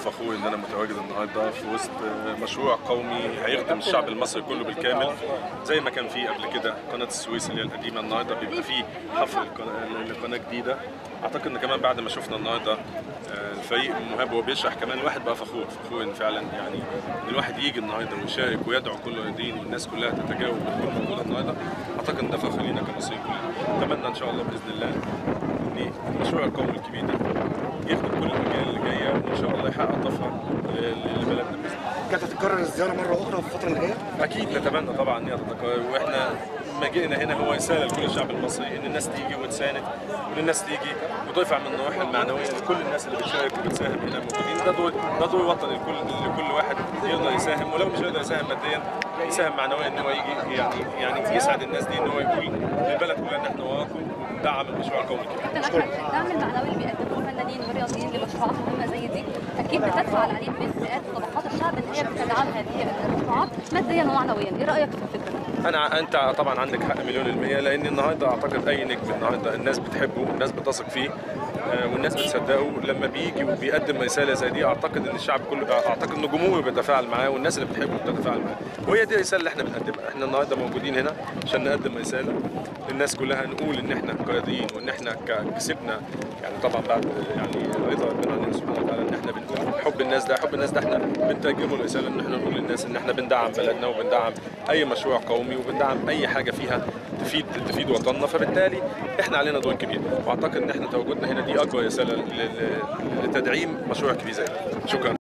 وفخور ان انا متواجد النهارده في وسط مشروع قومي هيخدم الشعب المصري كله بالكامل زي ما كان في قبل كده قناه السويس اللي هي القديمه النهارده بيبقى فيه حفر القناة- لقناه جديده اعتقد ان كمان بعد ما شفنا النهارده آه، الفريق مهاب وهو بيشرح كمان الواحد بقى فخور فخور ان فعلا يعني ان الواحد يجي النهارده ويشارك ويدعو كل الدين والناس كلها تتجاوب وتكون موجوده النهارده اعتقد ان ده فخر لينا كمصريين كلنا اتمنى ان شاء الله باذن الله ان المشروع القومي الكبير ده يخدم كل الاجيال اللي جايه وان شاء الله يحقق طفره ل- لبلدنا باذن الله كانت تتكرر الزياره مره اخرى في الفتره اللي جايه اكيد نتمنى طبعا ان هي تتكرر واحنا مجيئنا هنا هو رساله لكل الشعب المصري ان الناس تيجي وتساند وان الناس تيجي وترفع من النواحي المعنويه لكل الناس اللي بتشارك وبتساهم هنا موجودين ده دور ده دور وطني لكل لكل واحد يقدر يساهم ولو مش يقدر يساهم ماديا يساهم معنويا ان هو يجي يعني يعني يسعد الناس دي ان هو يقول للبلد كلها ان احنا وراكم ودعم المشروع القومي الكبير كابتن احمد الدعم المعنوي اللي بيقدموه الفنانين والرياضيين لمشروعات مهمه زي دي اكيد بتدفع العديد من فئات وطبقات الشعب ان هي بتدعم هذه المشروعات ماديا ومعنويا، ايه رايك في الفكره؟ انا انت طبعا عندك حق مليون المية لان النهارده اعتقد اي نجم النهارده الناس بتحبه والناس بتثق فيه آه، والناس بتصدقه لما بيجي وبيقدم رساله زي دي اعتقد ان الشعب كله اعتقد ان جمهوره بيتفاعل معاه والناس اللي بتحبه بتتفاعل معاه وهي دي الرساله اللي احنا بنقدمها احنا النهارده موجودين هنا عشان نقدم رساله للناس كلها نقول ان احنا قياديين وان احنا ك- كسبنا يعني طبعا بعد يعني رضا ربنا علينا سبحانه وتعالى ان احنا بنقول حب الناس ده حب الناس ده احنا بنترجمه الرساله ان احنا نقول للناس ان احنا بندعم بلدنا وبندعم اي مشروع قومي وبندعم اي حاجه فيها تفيد تفيد وطننا فبالتالي احنا علينا دور كبير واعتقد ان احنا تواجدنا هنا دي اكبر رساله ل- ل- لتدعيم مشروع كبير زي ده شكرا